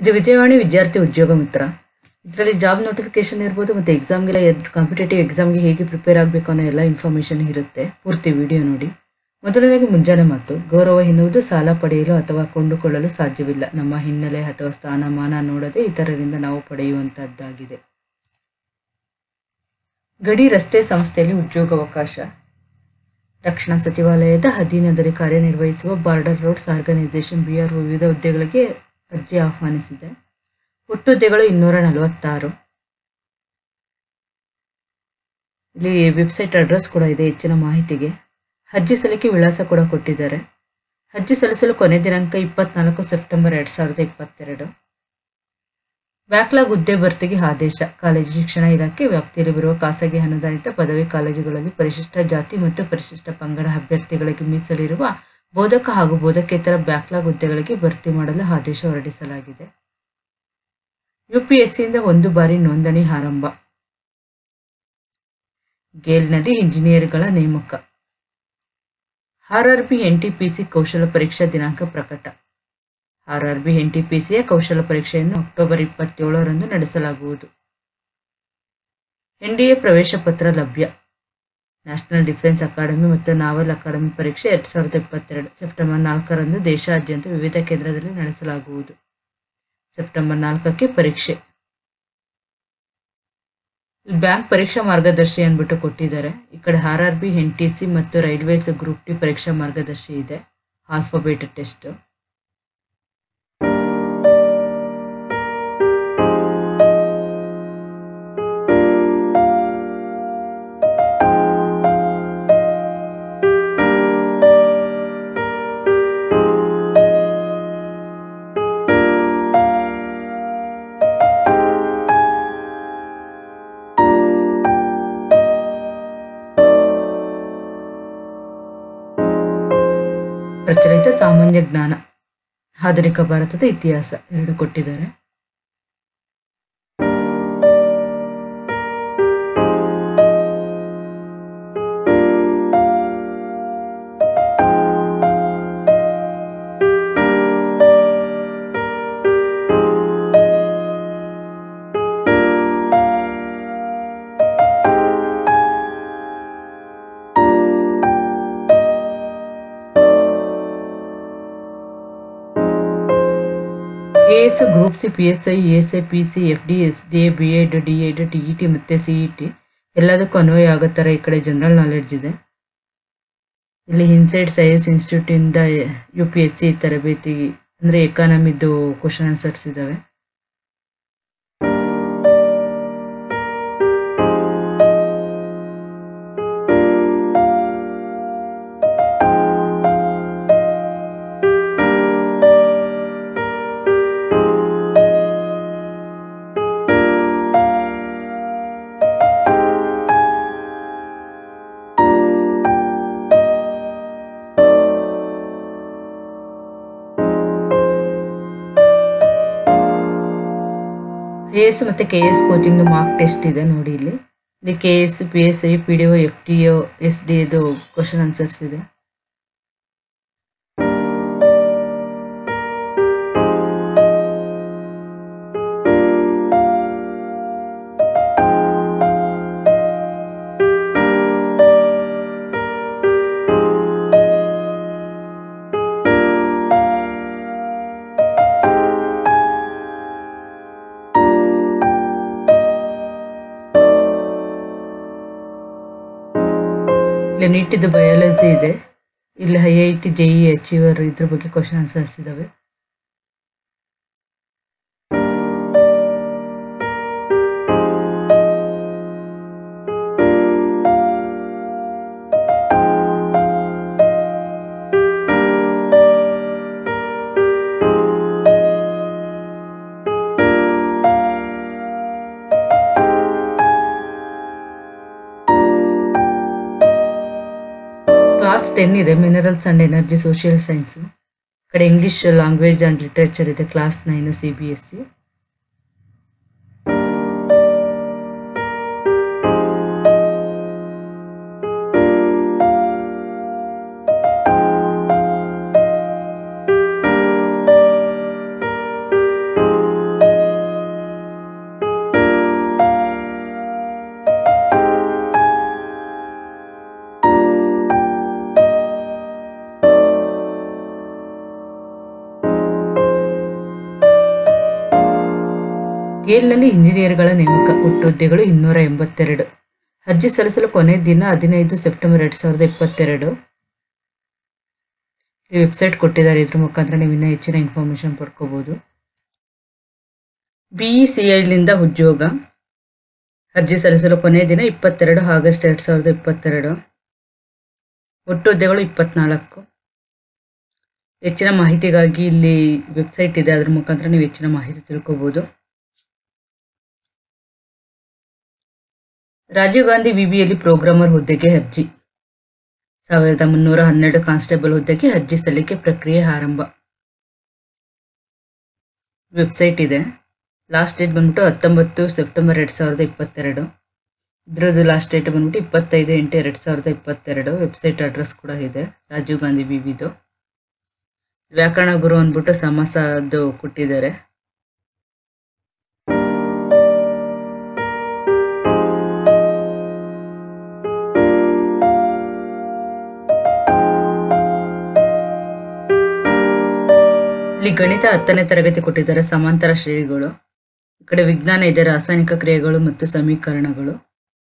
ಇದು ವಿದ್ಯಾವಾಣಿ ವಿದ್ಯಾರ್ಥಿ ಉದ್ಯೋಗ ಮಿತ್ರ ಇದರಲ್ಲಿ ಜಾಬ್ ನೋಟಿಫಿಕೇಶನ್ ಇರ್ಬೋದು ಮತ್ತು ಎಕ್ಸಾಮ್ಗೆಲ್ಲ ಕಾಂಪಿಟೇಟಿವ್ ಎಕ್ಸಾಮ್ಗೆ ಹೇಗೆ ಪ್ರಿಪೇರ್ ಆಗಬೇಕು ಅನ್ನೋ ಎಲ್ಲ ಇನ್ಫಾರ್ಮೇಷನ್ ಇರುತ್ತೆ ಪೂರ್ತಿ ವಿಡಿಯೋ ನೋಡಿ ಮೊದಲನೇದಾಗಿ ಮುಂಜಾನೆ ಮಾತು ಗೌರವ ಎನ್ನುವುದು ಸಾಲ ಪಡೆಯಲು ಅಥವಾ ಕೊಂಡುಕೊಳ್ಳಲು ಸಾಧ್ಯವಿಲ್ಲ ನಮ್ಮ ಹಿನ್ನೆಲೆ ಅಥವಾ ಸ್ಥಾನಮಾನ ನೋಡದೆ ಇತರರಿಂದ ನಾವು ಪಡೆಯುವಂತಹದ್ದಾಗಿದೆ ಗಡಿ ರಸ್ತೆ ಸಂಸ್ಥೆಯಲ್ಲಿ ಉದ್ಯೋಗಾವಕಾಶ ರಕ್ಷಣಾ ಸಚಿವಾಲಯದ ಅಧೀನದಲ್ಲಿ ಕಾರ್ಯನಿರ್ವಹಿಸುವ ಬಾರ್ಡರ್ ರೋಡ್ಸ್ ಆರ್ಗನೈಸೇಷನ್ ಬಿಆರ್ ವಿವಿಧ ಹುದ್ದೆಗಳಿಗೆ ಅರ್ಜಿ ಆಹ್ವಾನಿಸಿದೆ ಒಟ್ಟು ಹುದ್ದೆಗಳು ಇನ್ನೂರ ನಲವತ್ತಾರು ಇಲ್ಲಿ ವೆಬ್ಸೈಟ್ ಅಡ್ರೆಸ್ ಕೂಡ ಇದೆ ಹೆಚ್ಚಿನ ಮಾಹಿತಿಗೆ ಅರ್ಜಿ ಸಲ್ಲಿಕೆ ವಿಳಾಸ ಕೂಡ ಕೊಟ್ಟಿದ್ದಾರೆ ಅರ್ಜಿ ಸಲ್ಲಿಸಲು ಕೊನೆ ದಿನಾಂಕ ಇಪ್ಪತ್ನಾಲ್ಕು ಸೆಪ್ಟೆಂಬರ್ ಎರಡು ಸಾವಿರದ ಇಪ್ಪತ್ತೆರಡು ಬ್ಯಾಕ್ಲಾಗ್ ಹುದ್ದೆ ಭರ್ತಿಗೆ ಆದೇಶ ಕಾಲೇಜು ಶಿಕ್ಷಣ ಇಲಾಖೆ ವ್ಯಾಪ್ತಿಯಲ್ಲಿ ಬರುವ ಖಾಸಗಿ ಅನುದಾನಿತ ಪದವಿ ಕಾಲೇಜುಗಳಲ್ಲಿ ಪರಿಶಿಷ್ಟ ಜಾತಿ ಮತ್ತು ಪರಿಶಿಷ್ಟ ಪಂಗಡ ಅಭ್ಯರ್ಥಿಗಳಿಗೆ ಮೀಸಲಿರುವ ಬೋಧಕ ಹಾಗೂ ಬೋಧಕೇತರ ಬ್ಯಾಕ್ಲಾಗ್ ಹುದ್ದೆಗಳಿಗೆ ಭರ್ತಿ ಮಾಡಲು ಆದೇಶ ಹೊರಡಿಸಲಾಗಿದೆ ಯುಪಿಎಸ್ಸಿಯಿಂದ ಒಂದು ಬಾರಿ ನೋಂದಣಿ ಆರಂಭ ಗೇಲ್ನಲ್ಲಿ ಇಂಜಿನಿಯರ್ಗಳ ನೇಮಕ ಆರ್ಆರ್ಬಿ ಎನ್ಟಿಪಿಸಿ ಕೌಶಲ ಪರೀಕ್ಷಾ ದಿನಾಂಕ ಪ್ರಕಟ ಆರ್ಆರ್ಬಿ ಎನ್ಟಿಪಿಸಿಯ ಕೌಶಲ ಪರೀಕ್ಷೆಯನ್ನು ಅಕ್ಟೋಬರ್ ಇಪ್ಪತ್ತೇಳರಂದು ನಡೆಸಲಾಗುವುದು ಎನ್ಡಿಎ ಪ್ರವೇಶ ಪತ್ರ ಲಭ್ಯ ನ್ಯಾಷನಲ್ ಡಿಫೆನ್ಸ್ ಅಕಾಡೆಮಿ ಮತ್ತು ನಾವಲ್ ಅಕಾಡೆಮಿ ಪರೀಕ್ಷೆ ಎರಡು ಸಾವಿರದ ಇಪ್ಪತ್ತೆರಡು ಸೆಪ್ಟೆಂಬರ್ ನಾಲ್ಕರಂದು ದೇಶಾದ್ಯಂತ ವಿವಿಧ ಕೇಂದ್ರದಲ್ಲಿ ನಡೆಸಲಾಗುವುದು ಸೆಪ್ಟೆಂಬರ್ ನಾಲ್ಕಕ್ಕೆ ಪರೀಕ್ಷೆ ಬ್ಯಾಂಕ್ ಪರೀಕ್ಷಾ ಮಾರ್ಗದರ್ಶಿ ಅಂದ್ಬಿಟ್ಟು ಕೊಟ್ಟಿದ್ದಾರೆ ಈ ಕಡೆ R R B N T C ಮತ್ತು ರೈಲ್ವೇಸ್ ಗ್ರೂಪ್ ಟಿ ಪರೀಕ್ಷಾ ಮಾರ್ಗದರ್ಶಿ ಇದೆ ಆಲ್ಫಾಬೇಟ್ ಟೆಸ್ಟ್ ಪ್ರಚಲಿತ ಸಾಮಾನ್ಯ ಜ್ಞಾನ ಆಧುನಿಕ ಭಾರತದ ಇತಿಹಾಸ ಎರಡು ಕೊಟ್ಟಿದ್ದಾರೆ AS group C P S I S I P C F D S D A B Ed D Ed T E T ಮತ್ತು ಸಿ ಇ ಟಿ ಎಲ್ಲದಕ್ಕೂ ಅನ್ವಯ ಆಗೋ ಥರ ಈ ಕಡೆ ಜನರಲ್ ನಾಲೆಡ್ಜ್ ಇದೆ ಇಲ್ಲಿ ಇನ್ಸೈಡ್ ಸೈನ್ಸ್ ಇನ್ಸ್ಟಿಟ್ಯೂಟಿಂದ ಯು ಪಿ ಎಸ್ ಸಿ ತರಬೇತಿ ಅಂದರೆ ಎಕಾನಮಿದು ಕ್ವಶನ್ ಆನ್ಸರ್ಸ್ ಇದ್ದಾವೆ ಎ ಎಸ್ ಮತ್ತು K S coaching mark test ಇದೆ ನೋಡಿ ಇಲ್ಲಿ ಇಲ್ಲಿ K S P S I P D O F T O S D ಇದು ಕ್ವಶನ್ ಆನ್ಸರ್ಸ್ ಇದೆ ಇಲ್ಲಿ ನೀಟಿದ್ದು ಬಯಾಲಜಿ ಇದೆ ಇಲ್ಲಿ I I T J E achiever ಇದ್ರ ಬಗ್ಗೆ ಕ್ವಶನ್ ಆನ್ಸರ್ಸ್ ಇದಾವೆ ಕ್ಲಾಸ್ ಟೆನ್ ಇದೆ minerals and energy social science ಕಡೆ ಇಂಗ್ಲಿಷ್ ಲ್ಯಾಂಗ್ವೇಜ್ ಅಂಡ್ ಲಿಟ್ರೇಚರ್ ಇದೆ class nine C B S C ಗೇಲ್ನಲ್ಲಿ ಇಂಜಿನಿಯರ್ಗಳ ನೇಮಕ ಒಟ್ಟು ಹುದ್ದೆಗಳು ಇನ್ನೂರ ಎಂಬತ್ತೆರಡು ಅರ್ಜಿ ಸಲ್ಲಿಸಲು ಕೊನೆಯ ದಿನ ಹದಿನೈದು ಸೆಪ್ಟೆಂಬರ್ ಎರಡು ಸಾವಿರದ ಇಪ್ಪತ್ತೆರಡು ಈ ವೆಬ್ಸೈಟ್ ಕೊಟ್ಟಿದ್ದಾರೆ ಇದ್ರ ಮುಖಾಂತರ ನೀವು ಇನ್ನೂ ಹೆಚ್ಚಿನ ಇನ್ಫಾರ್ಮೇಷನ್ ಪಡ್ಕೋಬೋದು ಬಿ ಇ ಸಿ ಐಲಿಂದ ಉದ್ಯೋಗ ಅರ್ಜಿ ಸಲ್ಲಿಸಲು ಕೊನೆಯ ದಿನ ಇಪ್ಪತ್ತೆರಡು ಆಗಸ್ಟ್ ಎರಡು ಸಾವಿರದ ಇಪ್ಪತ್ತೆರಡು ಒಟ್ಟು ಹುದ್ದೆಗಳು ಇಪ್ಪತ್ನಾಲ್ಕು ಹೆಚ್ಚಿನ ಮಾಹಿತಿಗಾಗಿ ಇಲ್ಲಿ ವೆಬ್ಸೈಟ್ ಇದೆ ಅದ್ರ ಮುಖಾಂತರ ನೀವು ಹೆಚ್ಚಿನ ಮಾಹಿತಿ ತಿಳ್ಕೊಬೋದು ರಾಜೀವ್ ಗಾಂಧಿ ವಿಬಿಯಲ್ಲಿ ಪ್ರೋಗ್ರಾಮರ್ ಹುದ್ದೆಗೆ ಅರ್ಜಿ ಸಾವಿರದ ಮುನ್ನೂರ ಹನ್ನೆರಡು ಕಾನ್ಸ್ಟೇಬಲ್ ಹುದ್ದೆಗೆ ಅರ್ಜಿ ಸಲ್ಲಿಕೆ ಪ್ರಕ್ರಿಯೆ ಆರಂಭ ವೆಬ್ಸೈಟ್ ಇದೆ ಲಾಸ್ಟ್ ಡೇಟ್ ಬಂದ್ಬಿಟ್ಟು ಹತ್ತೊಂಬತ್ತು ಸೆಪ್ಟೆಂಬರ್ ಎರಡು ಸಾವಿರದ ಇಪ್ಪತ್ತೆರಡು ಇದ್ರದ್ದು ಲಾಸ್ಟ್ ಡೇಟ್ ಬಂದ್ಬಿಟ್ಟು ಇಪ್ಪತ್ತೈದು ಎಂಟು ಎರಡು ಸಾವಿರದ ಇಪ್ಪತ್ತೆರಡು ವೆಬ್ಸೈಟ್ ಅಡ್ರೆಸ್ ಕೂಡ ಇದೆ ರಾಜೀವ್ ಗಾಂಧಿ ವಿವಿದು ವ್ಯಾಕರಣ ಗುರು ಅಂದ್ಬಿಟ್ಟು ಸಮಾಸದ್ದು ಕೊಟ್ಟಿದ್ದಾರೆ ಇಲ್ಲಿ ಗಣಿತ ಹತ್ತನೇ ತರಗತಿ ಕೊಟ್ಟಿದ್ದಾರೆ ಸಮಾಂತರ ಶ್ರೇಣಿಗಳು ಈ ಕಡೆ ವಿಜ್ಞಾನ ಇದೆ ರಾಸಾಯನಿಕ ಕ್ರಿಯೆಗಳು ಮತ್ತು ಸಮೀಕರಣಗಳು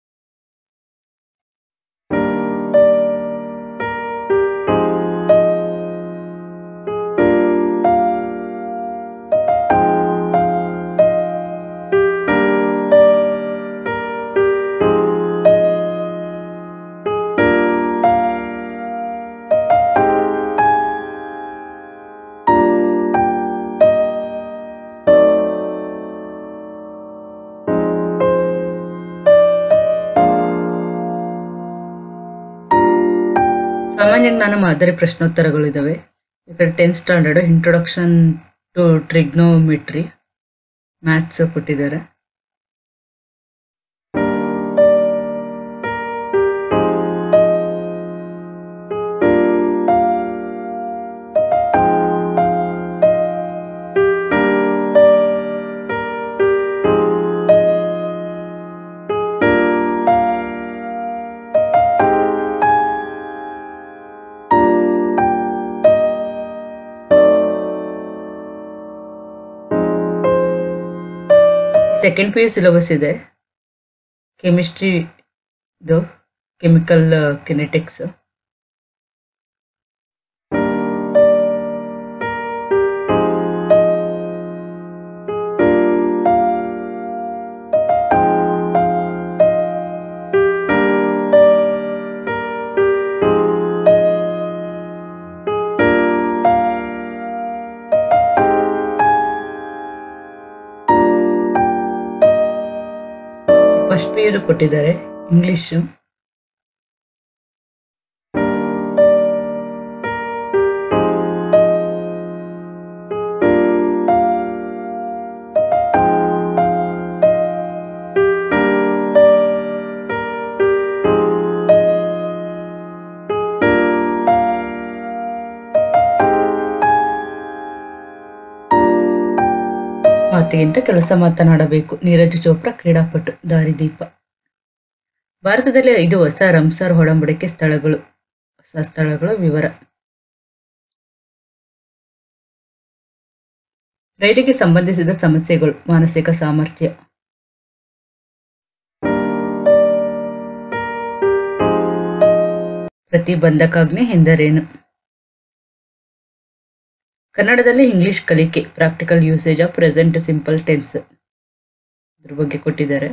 ಸಾಮಾನ್ಯ ಜ್ಞಾನ ಮಾದರಿ ಪ್ರಶ್ನೋತ್ತರಗಳು ಇದಾವೆ ಈ ಕಡೆ tenth standard introduction to trigonometry maths ಕೊಟ್ಟಿದ್ದಾರೆ ಸೆಕೆಂಡ್ ಪಿ ಯು ಸಿಲೆಬಸ್ ಇದೆ ಕೆಮಿಸ್ಟ್ರಿ ಇದು chemical kinetics first P U ಕೊಟ್ಟಿದ್ದಾರೆ ಇಂಗ್ಲಿಷು ಮಾತಿಗಿಂತ ಕೆಲಸ ಮಾತನಾಡಬೇಕು ನೀರಜ್ ಚೋಪ್ರಾ ಕ್ರೀಡಾಪಟು ದಾರಿದೀಪ ಭಾರತದಲ್ಲಿ ಐದು ಹೊಸ ರಂಸರ್ ಒಡಂಬಡಿಕೆ ಸ್ಥಳಗಳು ಹೊಸ ಸ್ಥಳಗಳ ವಿವರ ರೈಲಿಗೆ ಸಂಬಂಧಿಸಿದ ಸಮಸ್ಯೆಗಳು ಮಾನಸಿಕ ಸಾಮರ್ಥ್ಯ ಪ್ರತಿಬಂಧಕಾಜ್ಞೆ ಎಂದರೇನು ಕನ್ನಡದಲ್ಲಿ ಇಂಗ್ಲಿಷ್ ಕಲಿಕೆ practical usage of present simple tense ಇದ್ರ ಬಗ್ಗೆ ಕೊಟ್ಟಿದ್ದಾರೆ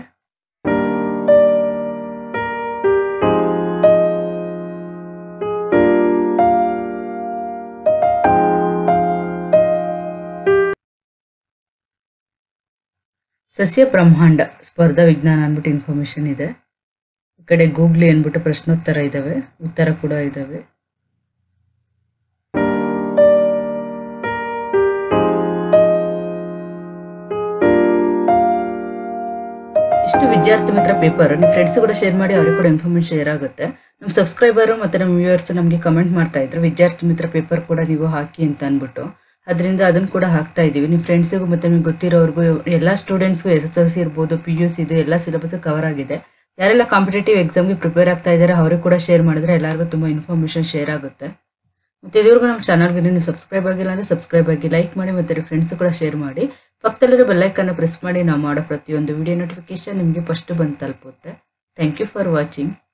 ಸಸ್ಯ ಬ್ರಹ್ಮಾಂಡ ಸ್ಪರ್ಧಾ ವಿಜ್ಞಾನ ಅಂದ್ಬಿಟ್ಟು ಇನ್ಫಾರ್ಮೇಶನ್ ಇದೆ ಈ ಕಡೆ ಗೂಗ್ಲಿ ಅಂದ್ಬಿಟ್ಟು ಪ್ರಶ್ನೋತ್ತರ ಇದಾವೆ ಉತ್ತರ ಕೂಡ ಇದಾವೆ ಇಷ್ಟು ವಿದ್ಯಾರ್ಥಿ ಮಿತ್ರ ಪೇಪರ್ ನಿಮ್ಮ ಫ್ರೆಂಡ್ಸ್ ಕೂಡ ಶೇರ್ ಮಾಡಿ ಅವ್ರಿಗೆ ಕೂಡ ಇನ್ಫಾರ್ಮೇಶನ್ ಶೇರ್ ಆಗುತ್ತೆ ನಮ್ಮ ಸಬ್ಸ್ಕ್ರೈಬರು ಮತ್ತು ನಮ್ಮ ವ್ಯೂವರ್ಸ್ ನಮಗೆ ಕಮೆಂಟ್ ಮಾಡ್ತಾ ಇದ್ರು ವಿದ್ಯಾರ್ಥಿ ಮಿತ್ರ ಪೇಪರ್ ಕೂಡ ನೀವು ಹಾಕಿ ಅಂತ ಅಂದ್ಬಿಟ್ಟು ಅದರಿಂದ ಅದನ್ನು ಕೂಡ ಹಾಕ್ತಾ ಇದ್ದೀವಿ ನಿಮ್ಮ ಫ್ರೆಂಡ್ಸಿಗೂ ಮತ್ತು ನಿಮ್ಗೆ ಗೊತ್ತಿರೋರ್ಗೂ ಎಲ್ಲ ಸ್ಟೂಡೆಂಟ್ಸ್ಗೂ ಎಸ್ ಎಸ್ ಎಲ್ ಸಿ ಇರ್ಬೋದು ಪಿ ಯು ಸಿ ಇದು ಎಲ್ಲ ಸಿಲೆಬಸ್ ಕವರ್ ಆಗಿದೆ ಯಾರೆಲ್ಲ ಕಾಂಪಿಟೇಟಿವ್ ಎಕ್ಸಾಮ್ಗೆ ಪ್ರಿಪೇರ್ ಆಗ್ತಾ ಇದ್ದಾರೆ ಅವ್ರಿಗೆ ಕೂಡ ಶೇರ್ ಮಾಡಿದ್ರೆ ಎಲ್ಲರಿಗೂ ತುಂಬ ಇನ್ಫಾರ್ಮೇಷನ್ ಶೇರ್ ಆಗುತ್ತೆ ಮತ್ತು ಇದುವರೆಗೂ ನಮ್ಮ ಚಾನಲ್ಗೆ ನೀವು ಸಬ್ಸ್ಕ್ರೈಬ್ ಆಗಿಲ್ಲ ಅಂದರೆ ಸಬ್ಸ್ಕ್ರೈಬ್ ಆಗಿ ಲೈಕ್ ಮಾಡಿ ಮತ್ತು ಫ್ರೆಂಡ್ಸ್ ಕೂಡ ಶೇರ್ ಮಾಡಿ ಪಕ್ಕದಲ್ಲಿರೋ ಬೆಲ್ಲೈಕನ್ನು ಪ್ರೆಸ್ ಮಾಡಿ ನಾವು ಮಾಡೋ ಪ್ರತಿಯೊಂದು ವಿಡಿಯೋ ನೋಟಿಫಿಕೇಶನ್ ನಿಮಗೆ ಫಸ್ಟ್ ಬಂದು ತಲುಪುತ್ತೆ ಥ್ಯಾಂಕ್ ಯು ಫಾರ್ ವಾಚಿಂಗ್